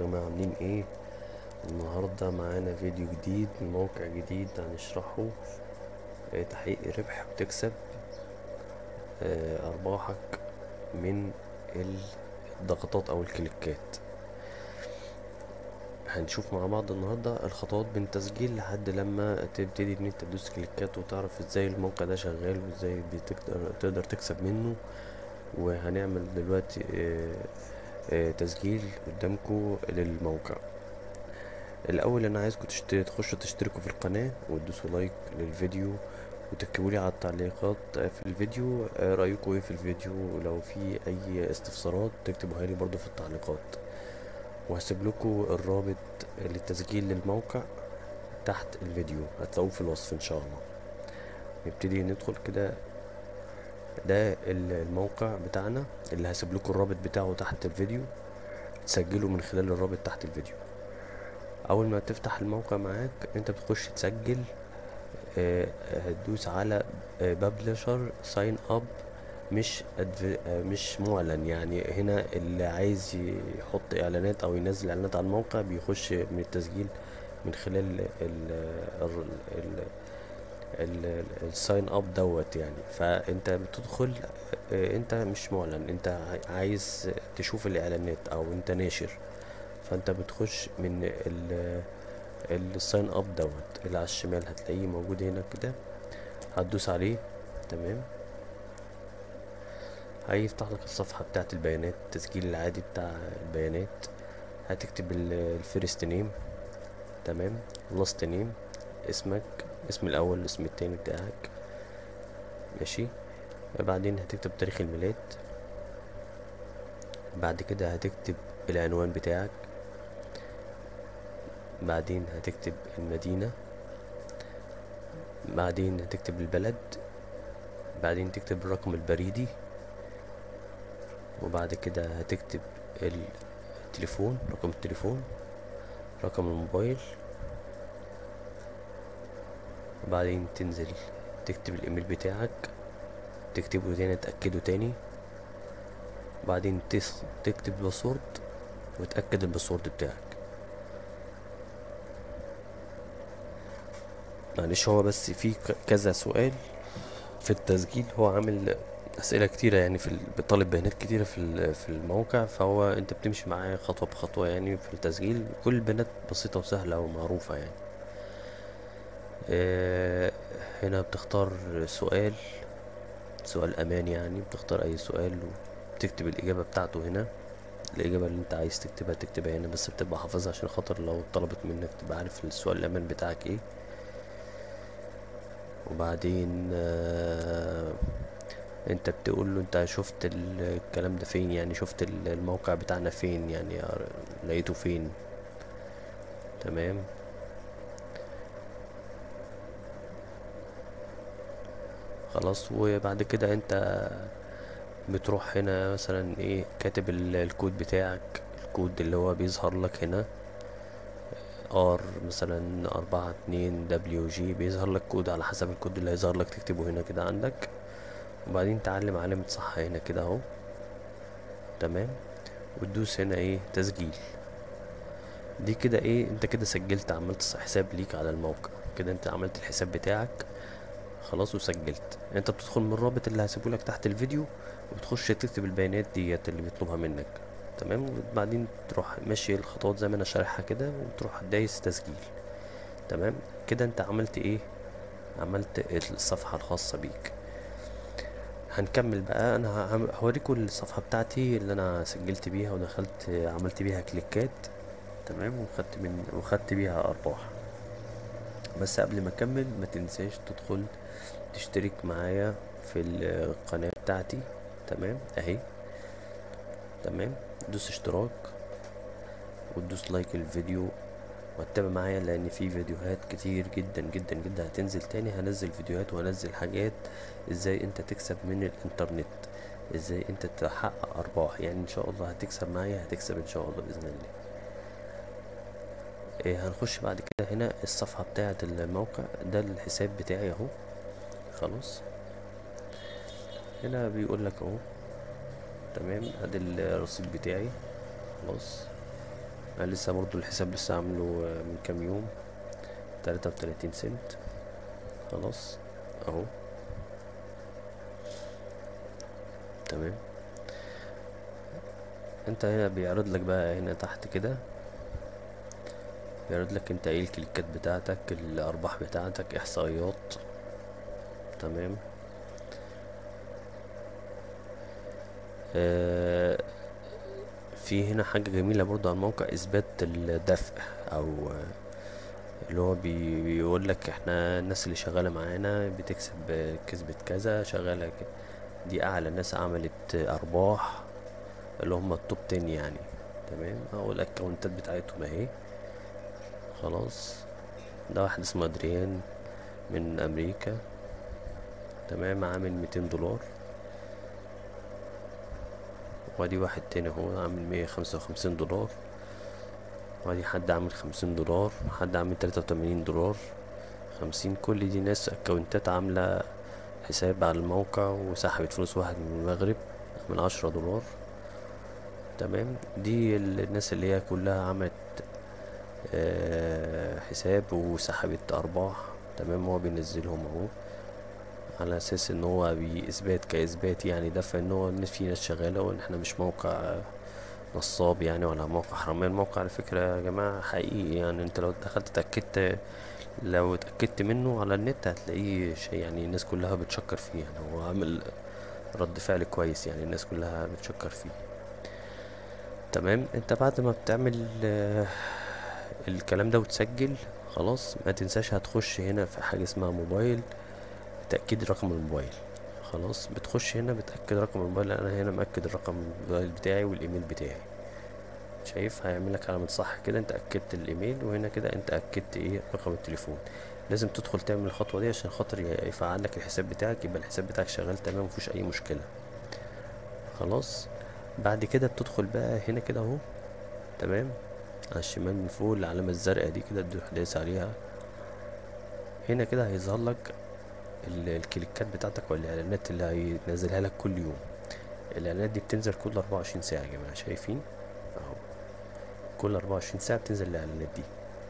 جماعة عاملين ايه النهاردة معانا فيديو جديد من موقع جديد هنشرحه آه، تحقيق ربح وتكسب آه، ارباحك من الضغطات او الكليكات هنشوف مع بعض النهاردة الخطوات من التسجيل لحد لما تبتدي ان انت تدوس كليكات وتعرف ازاي الموقع ده شغال وازاي بتقدر تقدر تكسب منه وهنعمل دلوقتي آه، آه، تسجيل قدامكم للموقع الاول انا عايزكم تشت- تخشوا تشتركوا في القناة وتدوسوا لايك للفيديو وتكتبوا لي على التعليقات في الفيديو آه، رايكم ايه في الفيديو ولو في اي استفسارات تكتبوها لي برضو في التعليقات وهسيب لكم الرابط للتسجيل للموقع تحت الفيديو هتلاقوه في الوصف ان شاء الله نبتدي ندخل كده ده ال- الموقع بتاعنا اللي هسيب لكم الرابط بتاعه تحت الفيديو تسجلوا من خلال الرابط تحت الفيديو اول ما تفتح الموقع معاك انت بتخش تسجل آه، هتدوس على ببلشر ساين اب مش adv- آه، مش معلن يعني هنا اللي عايز يحط اعلانات او ينزل اعلانات على الموقع بيخش من التسجيل من خلال ال ال ال الساين اب دوت يعني فانت بتدخل آه، انت مش معلن انت عاي- عايز تشوف الاعلانات او انت ناشر فانت بتخش من ال الساين اب دوت اللي على الشمال هتلاقيه موجود هنا كده هتدوس عليه تمام هيفتح لك الصفحة بتاعت البيانات التسجيل العادي بتاع البيانات هتكتب الفيرست نيم تمام لاست نيم اسمك اسم الاول الاسم التاني بتاعك ماشي بعدين هتكتب تاريخ الميلاد بعد كده هتكتب العنوان بتاعك بعدين هتكتب المدينة بعدين هتكتب البلد بعدين تكتب الرقم البريدي وبعد كده هتكتب التليفون رقم التليفون رقم الموبايل وبعدين تنزل تكتب الايميل بتاعك تكتبه تاني تأكده تاني بعدين تس- تكتب الباسورد وتأكد الباسورد بتاعك معلش هو بس في ك- كذا سؤال في التسجيل هو عامل أسئلة كتيرة يعني في ال- بيطالب بيانات كتيرة في ال- في الموقع فهو أنت بتمشي معاه خطوة بخطوة يعني في التسجيل كل البيانات بسيطة وسهلة ومعروفة يعني آه، هنا بتختار سؤال سؤال أمان يعني بتختار أي سؤال وبتكتب الإجابة بتاعته هنا الإجابة اللي أنت عايز تكتبها تكتبها هنا بس بتبقى حافظها عشان خاطر لو طلبت منك تبقى عارف السؤال الأمان بتاعك إيه وبعدين آه، انت بتقول له انت شفت ال- الكلام ده فين يعني شفت ال- الموقع بتاعنا فين يعني لقيته فين تمام خلاص وبعد كده انت بتروح هنا مثلا ايه كاتب ال- الكود بتاعك الكود اللي هو بيظهر لك هنا ار مثلا أربعة اتنين دبليو جي بيظهر لك كود على حسب الكود اللي هيظهر لك تكتبه هنا كده عندك وبعدين تعلم علامة صح هنا كده اهو تمام وتدوس هنا ايه تسجيل دي كده ايه انت كده سجلت عملت حساب ليك على الموقع كده انت عملت الحساب بتاعك خلاص وسجلت انت بتدخل من الرابط اللي هسيبهولك تحت الفيديو وبتخش تكتب البيانات ديت اللي بيطلبها منك تمام وبعدين تروح ماشي الخطوات زي ما انا شارحها كده وتروح دايس تسجيل تمام كده انت عملت ايه عملت الصفحة الخاصة بيك هنكمل بقى انا هعم- هوريكم الصفحة بتاعتي اللي انا سجلت بيها ودخلت عملت بيها كليكات تمام وخدت من وخدت بيها ارباح بس قبل ما اكمل ما تنساش تدخل تشترك معايا في القناة بتاعتي تمام اهي تمام دوس اشتراك وتدوس لايك الفيديو واتبع معايا لان في فيديوهات كتير جدا جدا جدا هتنزل تاني هنزل فيديوهات وهنزل حاجات ازاي انت تكسب من الانترنت ازاي انت تحقق ارباح يعني ان شاء الله هتكسب معايا هتكسب ان شاء الله باذن الله إيه هنخش بعد كده هنا الصفحة بتاعة الموقع ده الحساب بتاعي اهو خلاص هنا بيقول لك اهو تمام ادي الرصيد بتاعي خلاص انا لسه برضو الحساب لسه عامله من كام يوم تلاتة وتلاتين سنت خلاص اهو تمام انت هنا بيعرض لك بقى هنا تحت كده بيعرض لك انت ايه الكليكات بتاعتك الارباح بتاعتك احصائيات تمام آه في هنا حاجة جميلة برضو على الموقع اثبات الدفع او آه، اللي هو بي- بيقول لك احنا الناس اللي شغالة معانا بتكسب آه، كسبت كذا شغالة ك- دي اعلى ناس عملت آه، ارباح اللي هم التوب 10 يعني تمام اهو الاكونتات بتاعتهم اهي خلاص ده واحد اسمه ادريان من امريكا تمام عامل 200 دولار وادي واحد تاني اهو عامل 155 دولار وادي حد عامل 50 دولار حد عامل 83 دولار 50 كل دي ناس اكونتات عاملة حساب على الموقع وسحبت فلوس واحد من المغرب من 10 دولار تمام دي ال- الناس اللي هي كلها عملت آه، حساب وسحبت ارباح تمام هو بينزلهم اهو على اساس ان هو باثبات كاثبات يعني دفع ان هو ان في ناس شغاله وان احنا مش موقع نصاب يعني ولا موقع حرامية الموقع على فكرة يا جماعة حقيقي يعني انت لو دخلت اتأكدت لو اتأكدت منه على النت هتلاقيه شيء يعني الناس كلها بتشكر فيه يعني هو عامل رد فعل كويس يعني الناس كلها بتشكر فيه تمام انت بعد ما بتعمل آه، الكلام ده وتسجل خلاص ما تنساش هتخش هنا في حاجة اسمها موبايل تأكيد رقم الموبايل خلاص بتخش هنا بتأكد رقم الموبايل انا هنا مأكد الرقم الموبايل بتاعي والايميل بتاعي شايف هيعمل لك علامة صح كده انت اكدت الايميل وهنا كده انت اكدت ايه رقم التليفون لازم تدخل تعمل الخطوة دي عشان خاطر ي- يفعل لك الحساب بتاعك يبقى الحساب بتاعك شغال تمام مفيهوش اي مشكلة خلاص بعد كده بتدخل بقى هنا كده اهو تمام على الشمال من فوق العلامة الزرقاء دي كده تروح دايس عليها هنا كده هيظهر لك ال- الكليكات بتاعتك والاعلانات اللي هينزلها لك كل يوم الاعلانات دي بتنزل كل 24 ساعة يا جماعة شايفين اهو كل 24 ساعة بتنزل الاعلانات دي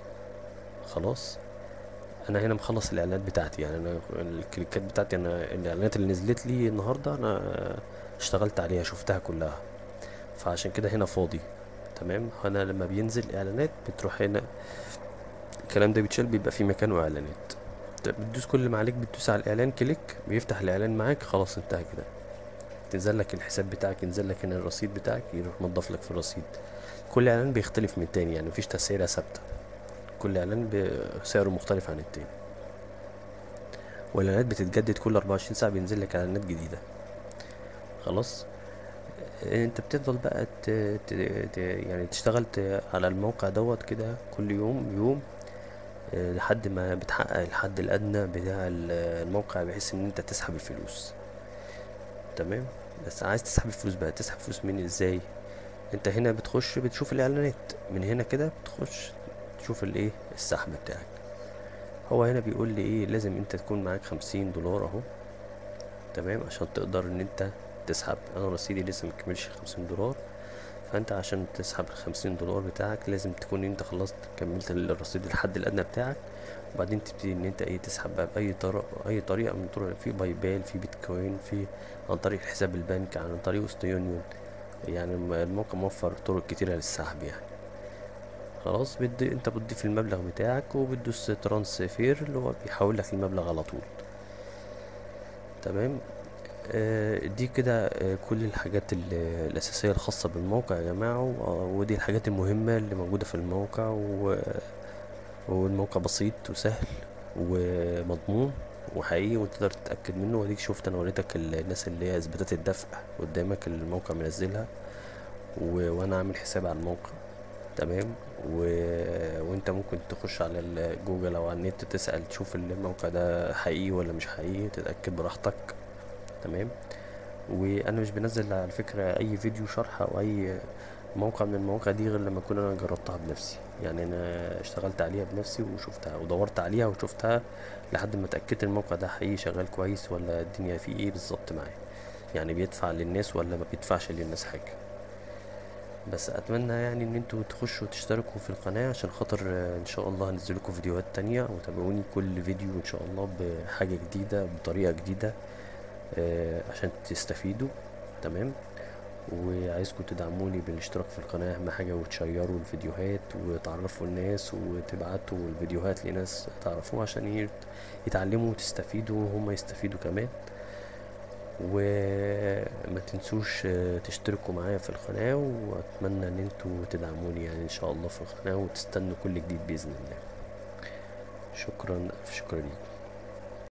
خلاص انا هنا مخلص الاعلانات بتاعتي يعني انا الكليكات بتاعتي انا الاعلانات اللي نزلت لي النهارده انا اشتغلت عليها شفتها كلها فعشان كده هنا فاضي تمام انا لما بينزل اعلانات بتروح هنا الكلام ده بيتشال بيبقى في مكانه اعلانات ت- بتدوس كل ما عليك بتدوس على الاعلان كليك بيفتح الاعلان معاك خلاص انتهى كده تنزل لك الحساب بتاعك ينزل لك هنا الرصيد بتاعك يروح مضاف لك في الرصيد كل اعلان بيختلف من التاني يعني مفيش تسعيرة ثابتة كل اعلان بسعره مختلف عن التاني والاعلانات بتتجدد كل 24 ساعة بينزل لك اعلانات جديدة خلاص انت بتفضل بقى ت... ت... ت... يعني تشتغل ت... على الموقع دوت كده كل يوم يوم آه، لحد ما بتحقق الحد الادنى بتاع ال- الموقع بحيث ان انت تسحب الفلوس تمام بس عايز تسحب الفلوس بقى تسحب فلوس من ازاي انت هنا بتخش بتشوف الاعلانات من هنا كده بتخش تشوف الايه السحب بتاعك هو هنا بيقول لي ايه لازم انت تكون معاك خمسين دولار اهو تمام عشان تقدر ان انت تسحب انا رصيدي لسه مكملش خمسين دولار فانت عشان تسحب الخمسين دولار بتاعك لازم تكون انت خلصت كملت الرصيد الحد الادنى بتاعك وبعدين تبتدي ان انت ايه تسحب بقى باي طريقه اي طريقه من طرق في باي بال في بيتكوين في عن طريق حساب البنك عن طريق وسط يونيون يعني الم- الموقع موفر طرق كتيره للسحب يعني خلاص بدي انت بتضيف المبلغ بتاعك وبتدوس ترانسفير اللي هو بيحول لك المبلغ على طول تمام آه، دي كده آه، كل الحاجات ال- الأساسية الخاصة بالموقع يا جماعة و- ودي الحاجات المهمة اللي موجودة في الموقع و- والموقع بسيط وسهل ومضمون وحقيقي وانت تقدر تتأكد منه واديك شفت انا وريتك ال- الناس اللي هي اثباتات الدفع قدامك اللي الموقع منزلها و... وانا عامل حساب على الموقع تمام و... وانت ممكن تخش على ال- جوجل او على النت تسأل تشوف الموقع ده حقيقي ولا مش حقيقي تتأكد براحتك تمام وانا مش بنزل على فكرة اي فيديو شرح او اي موقع من المواقع دي غير لما اكون انا جربتها بنفسي يعني انا اشتغلت عليها بنفسي وشفتها ودورت عليها وشفتها لحد ما اتاكدت الموقع ده حقيقي شغال كويس ولا الدنيا فيه ايه بالظبط معاه يعني بيدفع للناس ولا ما بيدفعش للناس حاجه بس اتمنى يعني ان انتوا تخشوا تشتركوا في القناة عشان خاطر آه، ان شاء الله هنزل لكم فيديوهات تانية وتابعوني كل فيديو ان شاء الله بحاجة جديدة بطريقة جديدة آه، عشان تستفيدوا تمام وعايزكم تدعموني بالاشتراك في القناة اهم حاجة وتشيروا الفيديوهات وتعرفوا الناس وتبعتوا الفيديوهات لناس تعرفوها عشان يت- يتعلموا وتستفيدوا وهم يستفيدوا كمان وما تنسوش آه، تشتركوا معايا في القناة واتمنى ان انتوا تدعموني يعني ان شاء الله في القناة وتستنوا كل جديد بإذن الله شكرا الف شكر ليكم